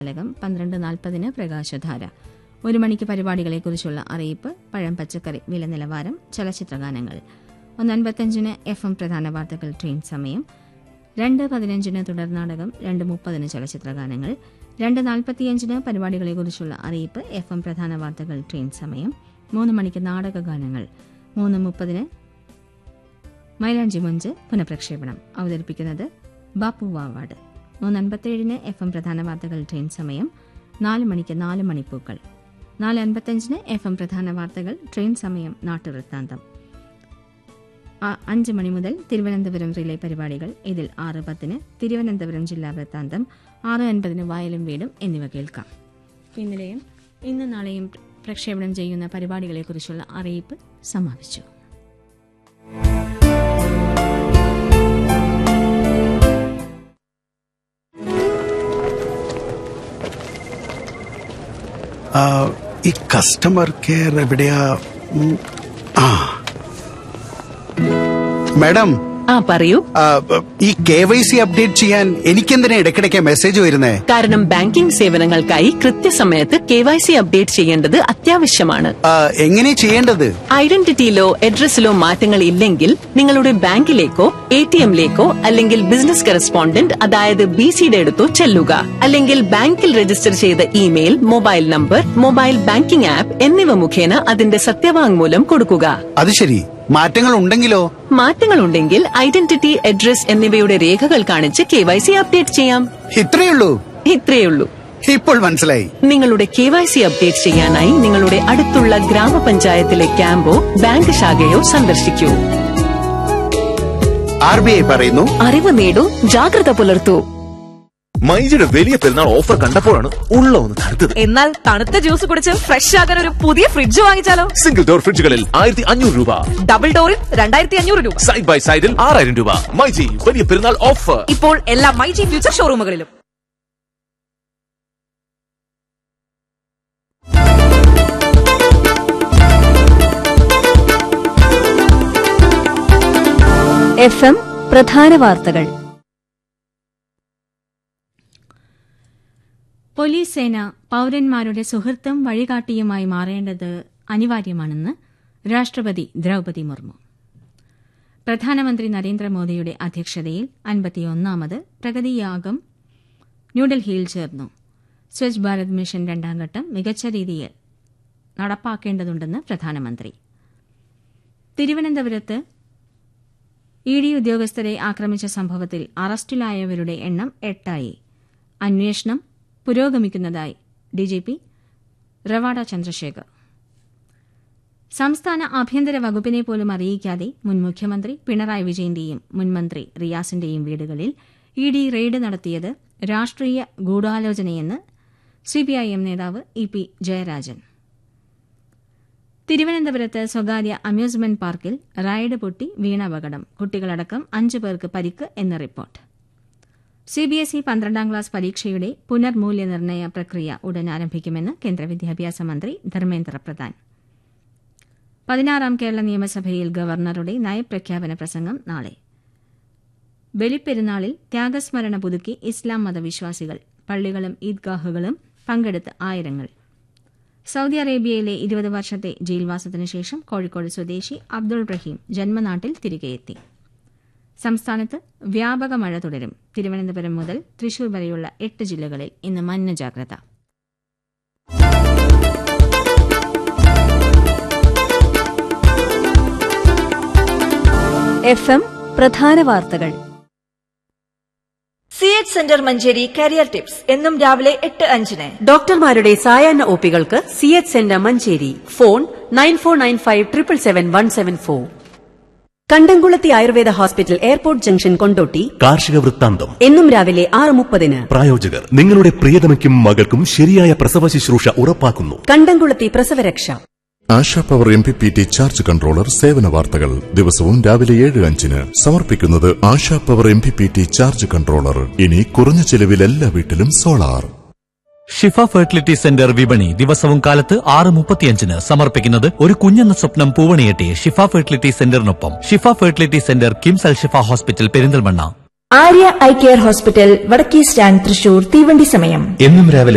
ജാലകം പന്ത്രണ്ട് നാൽപ്പതിന് പ്രകാശധാര ഒരു മണിക്ക് പരിപാടികളെക്കുറിച്ചുള്ള അറിയിപ്പ് പഴം പച്ചക്കറി വില നിലവാരം ചലച്ചിത്രഗാനങ്ങൾ ഒന്ന് അൻപത്തഞ്ചിന് എഫ് എം പ്രധാന വാർത്തകൾ ട്രെയിൻ സമയം രണ്ട് പതിനഞ്ചിന് തുടർനാടകം രണ്ട് മുപ്പതിന് ചലച്ചിത്രഗാനങ്ങൾ രണ്ട് നാൽപ്പത്തിയഞ്ചിന് പരിപാടികളെക്കുറിച്ചുള്ള അറിയിപ്പ് എഫ് എം പ്രധാന വാർത്തകൾ ട്രെയിൻ സമയം മൂന്ന് മണിക്ക് നാടകഗാനങ്ങൾ മൂന്ന് മുപ്പതിന് മൈലാഞ്ചി മൊഞ്ച് പുനഃപ്രക്ഷേപണം അവതരിപ്പിക്കുന്നത് ബാപ്പു വാവാട് മൂന്ന് അൻപത്തേഴിന് എഫ് എം പ്രധാന വാർത്തകൾ ട്രെയിൻ സമയം നാല് മണിക്ക് നാല് മണിപ്പൂക്കൾ നാല് അൻപത്തഞ്ചിന് എഫ് എം പ്രധാന വാർത്തകൾ ട്രെയിൻ സമയം നാട്ടുവൃത്താന്തം ആ- അഞ്ച് മണി മുതൽ തിരുവനന്തപുരം റിലേ പരിപാടികൾ ഇതിൽ ആറ് പത്തിന് തിരുവനന്തപുരം ജില്ലാ വൃത്താന്തം ആറ് അൻപതിന് വയലും വീടും എന്നിവ കേൾക്കാം ഇന്നലെയും ഇന്ന് നാളെയും പ്രക്ഷേപണം ചെയ്യുന്ന പരിപാടികളെക്കുറിച്ചുള്ള അറിയിപ്പ് സമാപിച്ചു ആ, ഈ കസ്റ്റമർ കെയർ എവിടെയാ ഉം, ആ മാഡം ആ പറയൂ ആ, ഈ കെ വൈ സി അപ്ഡേറ്റ് ചെയ്യാൻ എനിക്കെന്തിനാ ഇടയ്ക്കിടയ്ക്ക് മെസ്സേജ് വരുന്നേ കാരണം ബാങ്കിംഗ് സേവനങ്ങൾക്കായി കൃത്യസമയത്ത് കെ വൈ സി അപ്ഡേറ്റ് ചെയ്യേണ്ടത് അത്യാവശ്യമാണ് ആ, എങ്ങനെ ചെയ്യേണ്ടത് ഐഡന്റിറ്റിയിലോ അഡ്രസ്സിലോ മാറ്റങ്ങൾ ഇല്ലെങ്കിൽ നിങ്ങളുടെ ബാങ്കിലേക്കോ എ ടി എമ്മിലേക്കോ അല്ലെങ്കിൽ ബിസിനസ് കറസ്പോണ്ടന്റ് അതായത് ബി സിയുടെ അടുത്തോ ചെല്ലുക അല്ലെങ്കിൽ ബാങ്കിൽ രജിസ്റ്റർ ചെയ്ത email mobile number mobile banking app എന്നിവ മുഖേന അതിന്റെ സത്യവാങ്മൂലം കൊടുക്കുക അത് ശരി മാറ്റങ്ങൾ ഉണ്ടെങ്കിലോ മാറ്റങ്ങളുണ്ടെങ്കിൽ ഐഡന്റിറ്റി അഡ്രസ് എന്നിവയുടെ രേഖകൾ കാണിച്ച് കെ വൈ സി അപ്ഡേറ്റ് ചെയ്യാം ഇത്രയുള്ളൂ ഇത്രയുള്ളൂ ഇപ്പോൾ മനസ്സിലായി നിങ്ങളുടെ കെ വൈ സി അപ്ഡേറ്റ് ചെയ്യാനായി നിങ്ങളുടെ അടുത്തുള്ള ഗ്രാമപഞ്ചായത്തിലെ ക്യാമ്പോ ബാങ്ക് ശാഖയോ സന്ദർശിക്കൂ ആർ ബി ഐ പറയുന്നു അറിവ് നേടൂ ജാഗ്രത പുലർത്തൂ മൈജിയുടെ വലിയ പെരുന്നാൾ ഓഫർ കണ്ടപ്പോഴാണ് ഉള്ള ഒന്ന് തടുത്തത് എന്നാൽ തണുത്ത ജ്യൂസ് കുടിച്ച് ഫ്രഷ് ആകാൻ ഒരു പുതിയ ഫ്രിഡ്ജ് വാങ്ങിച്ചാലോ സിംഗിൾ ഡോർ ഫ്രിഡ്ജുകളിൽ ആയിരത്തി അഞ്ഞൂറ് രൂപ ഡബിൾ ഡോറിൽ രണ്ടായിരത്തി അഞ്ഞൂറ് രൂപ സൈഡ് ബൈ സൈഡിൽ ആറായിരം രൂപ മൈജി വലിയ പെരുന്നാൾ ഓഫർ ഇപ്പോൾ എല്ലാ മൈജി ഫ്യൂച്ചർ ഷോറൂമുകളിലും എഫ് എം പ്രധാന വാർത്തകൾ പോലീസ് സേന പൌരന്മാരുടെ സുഹൃത്തും വഴികാട്ടിയുമായി മാറേണ്ടത് അനിവാര്യമാണെന്ന് രാഷ്ട്രപതി ദ്രൌപതി മുർമു പ്രധാനമന്ത്രി നരേന്ദ്രമോദിയുടെ അധ്യക്ഷതയിൽ അൻപത്തിയൊന്നാമത് പ്രഗതിയാഗം ന്യൂഡൽഹിയിൽ ചേർന്നു സ്വച്ഛ് ഭാരത് മിഷൻ രണ്ടാം ഘട്ടം മികച്ച രീതിയിൽ നടപ്പാക്കേണ്ടതുണ്ടെന്ന് പ്രധാനമന്ത്രി തിരുവനന്തപുരത്ത് ഇ ഡി ഉദ്യോഗസ്ഥരെ ആക്രമിച്ച സംഭവത്തിൽ അറസ്റ്റിലായവരുടെ എണ്ണം എട്ടായി അന്വേഷണം പുരോഗമിക്കുന്നതായി ഡിജിപി റവാഡ ചന്ദ്രശേഖർ സംസ്ഥാന ആഭ്യന്തര വകുപ്പിനെ പോലും അറിയിക്കാതെ മുൻ മുഖ്യമന്ത്രി പിണറായി വിജയന്റെയും മുൻ മന്ത്രി റിയാസിന്റെയും വീടുകളിൽ ഇ ഡി റെയ്ഡ് നടത്തിയത് രാഷ്ട്രീയ ഗൂഢാലോചനയെന്ന് സിപിഐഎം നേതാവ് ഇ പി ജയരാജൻ തിരുവനന്തപുരത്ത് സ്വകാര്യ അമ്യൂസ്മെന്റ് പാർക്കിൽ റൈഡ് പൊട്ടി വീണ അപകടം കുട്ടികളടക്കം അഞ്ചു പേർക്ക് പരിക്ക് എന്ന റിപ്പോർട്ട് സിബിഎസ്ഇ പന്ത്രണ്ടാം ക്ലാസ് പരീക്ഷയുടെ പുനർമൂല്യനിർണ്ണയ പ്രക്രിയ ഉടൻ ആരംഭിക്കുമെന്ന് കേന്ദ്ര വിദ്യാഭ്യാസ മന്ത്രി ധർമ്മേന്ദ്ര പ്രധാൻ പതിനാറാം കേരള നിയമസഭയിൽ ഗവർണറുടെ നയപ്രഖ്യാപന പ്രസംഗം നാളെ ബലിപ്പെരുന്നാളിൽ ത്യാഗസ്മരണ പുതുക്കി ഇസ്ലാം മതവിശ്വാസികൾ പള്ളികളും ഈദ്ഗാഹുകളും പങ്കെടുത്ത് ആയിരങ്ങൾ സൗദി അറേബ്യയിലെ ഇരുപത് വർഷത്തെ ജയിൽവാസത്തിനു ശേഷം കോഴിക്കോട് സ്വദേശി അബ്ദുൾ റഹീം ജന്മനാട്ടിൽ തിരികെയെത്തി സംസ്ഥാനത്ത് വ്യാപക മഴ തുടരും തിരുവനന്തപുരം മുതൽ തൃശൂർ വരെയുള്ള എട്ട് ജില്ലകളിൽ ഇന്ന് മഞ്ഞ ജാഗ്രത എഫ് എം പ്രധാന വാർത്തകൾ C H centre Manjeri career tips എന്നും രാവിലെ എട്ട് അഞ്ചിന് ഡോക്ടർമാരുടെ സായാഹ്ന ഒപികൾക്ക് C H centre Manjeri phone nine four nine five triple seven one seven four Kandamkulathy Ayurveda hospital airport junction Kondotty കാർഷിക വൃത്താന്തം എന്നും രാവിലെ ആറ് മുപ്പതിന് പ്രായോജകർ നിങ്ങളുടെ പ്രിയതമയ്ക്കും മകൾക്കും ശരിയായ പ്രസവ ശുശ്രൂഷ ഉറപ്പാക്കുന്നു കണ്ടംകുളത്തി പ്രസവരക്ഷ Asha power M P P T charge controller സേവന വാർത്തകൾ ദിവസവും രാവിലെ ഏഴ് അഞ്ചിന് സമർപ്പിക്കുന്നത് Asha power M P P T charge controller ഇനി കുറഞ്ഞ ചെലവിൽ എല്ലാ വീട്ടിലും സോളാർ ഷിഫ ഫെർട്ടിലിറ്റി സെന്റർ വിപണി ദിവസവും കാലത്ത് ആറ് മുപ്പത്തിയഞ്ചിന് സമർപ്പിക്കുന്നത് ഒരു കുഞ്ഞെന്ന സ്വപ്നം പൂവണിയെട്ടി ഷിഫ ഫെർട്ടിലിറ്റി സെന്ററിനൊപ്പം Shifa fertility centre KIMS Al Shifa hospital Perinthalmanna Arya eye care hospital വടക്കേ സ്റ്റാൻഡ് തൃശൂർ തീവണ്ടി സമയം എന്നും രാവിലെ